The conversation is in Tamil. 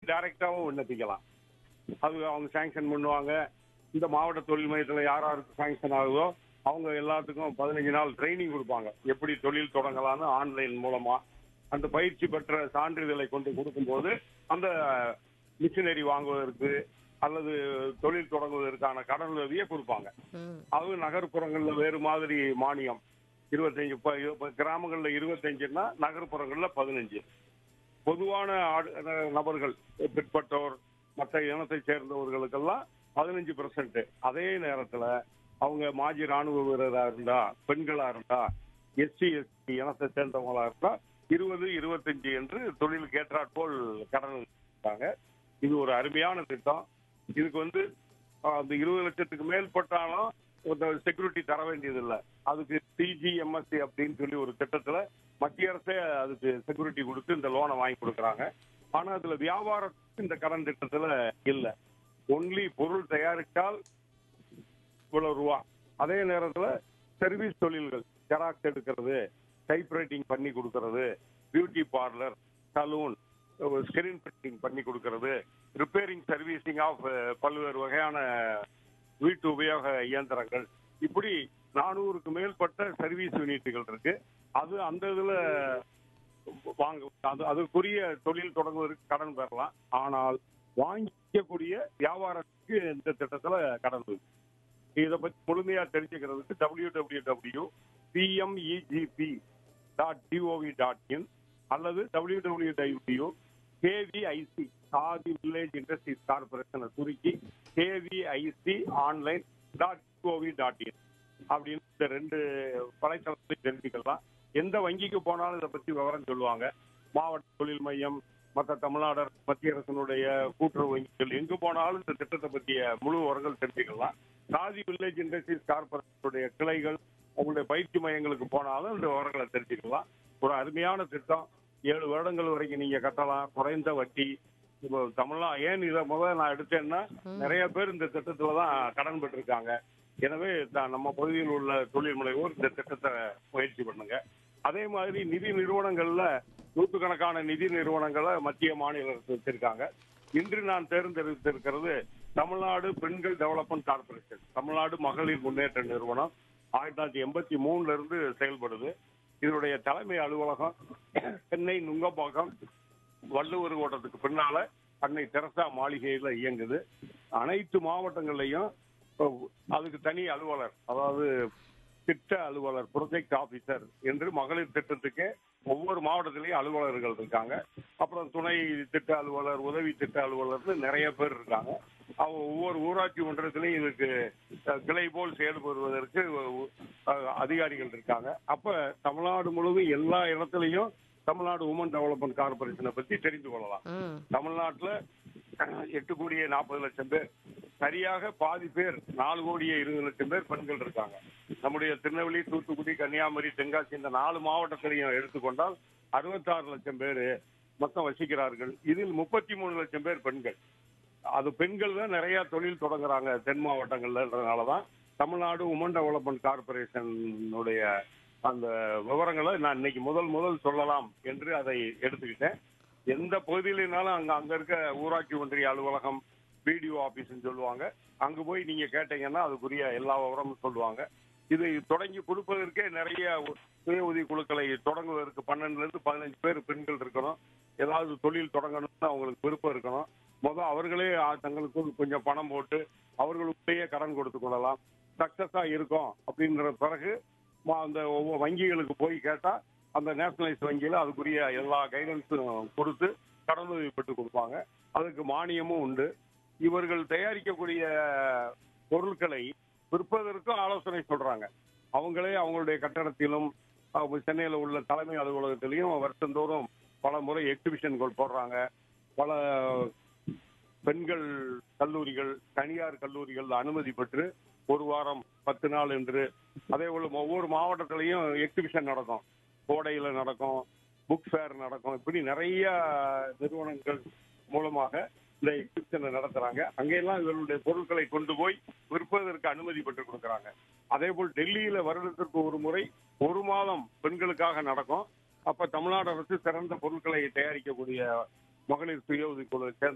டைரக்டாவும் விண்ணப்பிக்கலாம் அது அவங்க சாங்ஷன் பண்ணுவாங்க இந்த மாவட்ட தொழில் மையத்தில் யார் யாருக்கு சாங்ஷன் ஆகுதோ அவங்க எல்லாத்துக்கும் பதினஞ்சு நாள் ட்ரைனிங் கொடுப்பாங்க எப்படி தொழில் தொடங்கலாம்னு ஆன்லைன் மூலமா அந்த பயிற்சி பெற்ற சான்றிதழை கொண்டு கொடுக்கும்போது அந்த மிஷினரி வாங்குவதற்கு அல்லது தொழில் தொடங்குவதற்கான கடன் உதவியை கொடுப்பாங்க ம் அது நகர்ப்புறங்கள்ல வேறு மாதிரி மானியம் இருபத்தஞ்சு இப்ப இப்ப கிராமங்கள்ல இருபத்தஞ்சுன்னா நகர்ப்புறங்கள்ல பதினஞ்சு பொதுவான ஆடு- அஹ் நபர்கள் பிற்பட்டோர் மற்ற இனத்தை சேர்ந்தவர்களுக்கெல்லாம் பதினஞ்சு பெர்சன்ட் அதே நேரத்துல அவங்க மாஜி ராணுவ வீரரா இருந்தா பெண்களா இருந்தா எஸ்சி எஸ்டி இனத்தை சேர்ந்தவங்களா இருந்தா இருபது இருபத்தஞ்சு என்று தொழிலுக்கு ஏற்றாற்போல் கடன் இருக்காங்க இது ஒரு அருமையான திட்டம் இதுக்கு வந்து அஹ், அந்த இருபது லட்சத்துக்கு மேற்பட்டாலும் செக்யூரிட்டி தர வேண்டியது இல்ல அதுக்கு சிஜிஎம்எஸ்சி அப்படின்னு சொல்லி ஒரு திட்டத்துல மத்திய அரசே அதுக்கு செக்யூரிட்டி கொடுத்து இந்த லோனை வாங்கி கொடுக்கறாங்க ஆனா அதுல வியாபாரத்துக்கு இந்த கடன் திட்டத்துல இல்ல ஒன்லி பொருள் தயாரித்தால் இவ்வளவு ரூபா அதே நேரத்துல சர்வீஸ் தொழில்கள் ஜெராக்ஸ் எடுக்கிறது டைப் ரைட்டிங் பண்ணி கொடுக்கறது beauty parlour salon screen printing பண்ணி கொடுக்கறது ரிப்பேரிங் சர்வீசிங் ஆஃப் பல்வேறு வகையான வீட்டு உபயோக இயந்திரங்கள் இப்படி நானூறுக்கு மேற்பட்ட சர்வீஸ் யூனிட்டுகள் இருக்கு அது அந்த இதுல வாங்க அது அதுக்குரிய தொழில் தொடங்குவதற்கு கடன் பெறலாம் ஆனால் வாங்கிக்கக்கூடிய வியாபாரத்துக்கு இந்த திட்டத்துல கடன் இருக்கு இதை பத்தி முழுமையா தெரிஞ்சுக்கிறதுக்கு W W W PMEGP dot GOV dot IN அல்லது டபிள்யூ டபிள்யூ டபிள்யூ கேவிஐசி சாதி வில்லேஜ் இண்டஸ்ட்ரீஸ் கார்பரேஷனை சுருக்கி KVIC online dot GOV dot IN அப்படின்னு இந்த ரெண்டு வலைத்தளத்தையும் தெரிஞ்சுக்கலாம் எந்த வங்கிக்கு போனாலும் இதை பத்தி விவரம் சொல்லுவாங்க மாவட்ட தொழில் மையம் மற்ற தமிழ்நாடு அரசு, மத்திய அரசினுடைய கூட்டுறவு வங்கிகள் எங்கு போனாலும் இந்த திட்டத்தை பற்றிய முழு விவரங்கள் தெரிஞ்சுக்கலாம் காதி வில்லேஜ் இண்டஸ்ட்ரீஸ் கார்பரேஷனுடைய கிளைகள் அவங்களுடைய பயிற்சி மையங்களுக்கு போனாலும் இந்த விவரங்களை தெரிஞ்சுக்கலாம் ஒரு அருமையான திட்டம் ஏழு வருடங்கள் வரைக்கும் நீங்க கட்டலாம் குறைந்த வட்டி இப்போ தமிழ்நா ஏன் இதை முதல்ல நான் எடுத்தேன்னா நிறைய பேர் இந்த திட்டத்துல தான் கடன் பெற்றிருக்காங்க எனவே தான் நம்ம பகுதியில் உள்ள தொழில் முனைவோர் இந்த திட்டத்தை முயற்சி பண்ணுங்க அதே மாதிரி நிதி நிறுவனங்கள்ல நூற்றுக்கணக்கான நிதி நிறுவனங்களை மத்திய மாநில அரசு வச்சிருக்காங்க இன்று நான் தேர்ந்தெடுத்திருக்கிறது தமிழ்நாடு பெண்கள் டெவலப்மெண்ட் கார்பரேஷன் தமிழ்நாடு மகளிர் முன்னேற்ற நிறுவனம் ஆயிரத்தி தொள்ளாயிரத்தி எண்பத்தி மூணுல இருந்து செயல்படுது இதனுடைய தலைமை அலுவலகம் சென்னை நுங்கம்பாக்கம் வள்ளுவர் கோட்டத்துக்கு பின்னால அன்னை தெரசா மாளிகையில இயங்குது அனைத்து மாவட்டங்கள்லயும் அஹ், அதுக்கு தனி அலுவலர் அதாவது திட்ட அலுவலர் ப்ரொஜெக்ட் ஆபீசர் என்று மகளிர் திட்டத்துக்கு ஒவ்வொரு மாவட்டத்திலையும் அலுவலர்கள் இருக்காங்க அப்புறம் துணை திட்ட அலுவலர் உதவி திட்ட அலுவலர்னு நிறைய பேர் இருக்காங்க அவங்க ஒவ்வொரு ஊராட்சி ஒன்றியத்திலையும் இதுக்கு அஹ், கிளை போல் செயல்படுவதற்கு அஹ், அதிகாரிகள் இருக்காங்க அப்ப தமிழ்நாடு முழுவதும் எல்லா இடத்துலையும் தமிழ்நாடு உமன் டெவலப்மெண்ட் கார்பரேஷனை பத்தி தெரிந்து கொள்ளலாம் ம் தமிழ்நாட்டுல அஹ், எட்டு கோடியே நாற்பது லட்சம் பேர் சரியாக பாதி பேர் நாலு கோடியே இருபது லட்சம் பேர் பெண்கள் இருக்காங்க நம்முடைய திருநெல்வேலி தூத்துக்குடி கன்னியாகுமரி தென்காசி இந்த நாலு மாவட்டத்திலையும் எடுத்துக்கொண்டால் அறுபத்தாறு லட்சம் பேர் மொத்தம் வசிக்கிறார்கள் இதில் முப்பத்தி மூணு லட்சம் பேர் பெண்கள் அது பெண்கள் தான் நிறைய தொழில் தொடங்குறாங்க தென் மாவட்டங்கள்லன்றதுனாலதான் தமிழ்நாடு உமன் டெவலப்மெண்ட் கார்பரேஷனுடைய அந்த விவரங்களை நான் இன்னைக்கு முதல் முதல் சொல்லலாம் என்று அதை எடுத்துக்கிட்டேன் எந்த பகுதியிலனாலும் அங்க அங்க இருக்க ஊராட்சி ஒன்றிய அலுவலகம் பிடிஓ ஆபீஸ்னு சொல்லுவாங்க அங்க போய் நீங்க கேட்டீங்கன்னா அதுக்குரிய எல்லா விவரமும் சொல்லுவாங்க இது தொடங்கி கொடுப்பதற்கே நிறைய சுய உதவி குழுக்களை தொடங்குவதற்கு பன்னெண்டுல இருந்து பதினஞ்சு பேர் பெண்கள் இருக்கணும் ஏதாவது தொழில் தொடங்கணும்னு அவங்களுக்கு விருப்பம் இருக்கணும் முதல் அவர்களே ஆ, தங்களுக்கு கொஞ்சம் பணம் போட்டு அவர்களுக்குள்ளேயே கடன் கொடுத்து கொள்ளலாம் சக்சஸா இருக்கும் அப்படின்ற பிறகு ம- அந்த ஒவ்வொரு வங்கிகளுக்கு போய் கேட்டா அந்த நேஷனலைஸ் வங்கியில அதுக்குரிய எல்லா கைடன்ஸும் கொடுத்து கடன் உதவி பெற்று கொடுப்பாங்க அதுக்கு மானியமும் உண்டு இவர்கள் தயாரிக்கக்கூடிய பொருட்களை விற்பதற்கும் ஆலோசனை சொல்றாங்க அவங்களே அவங்களுடைய கட்டடத்திலும் அவங்க சென்னையில் உள்ள தலைமை அலுவலகத்திலையும் வருஷந்தோறும் பல முறை எக்ஸிபிஷன்கள் போடுறாங்க பல பெண்கள் கல்லூரிகள் தனியார் கல்லூரிகள் அனுமதி பெற்று ஒரு வாரம் பத்து நாள் என்று அதே போல ஒவ்வொரு மாவட்டத்திலையும் எக்ஸிபிஷன் நடக்கும் கோடையில நடக்கும் புக் ஃபேர் நடக்கும் இப்படி நிறைய நிறுவனங்கள் மூலமாக இந்த எக்ஸிபிஷனை நடத்துறாங்க அங்கெல்லாம் இவர்களுடைய பொருட்களை கொண்டு போய் விற்பதற்கு அனுமதி பெற்று கொடுக்கறாங்க அதே போல் டெல்லியில வருடத்திற்கு ஒரு முறை ஒரு மாதம் பெண்களுக்காக நடக்கும் அப்ப தமிழ்நாடு அரசு சிறந்த பொருட்களை தயாரிக்கக்கூடிய மகளிர் சுய உதவிக்குழு சேர்ந்த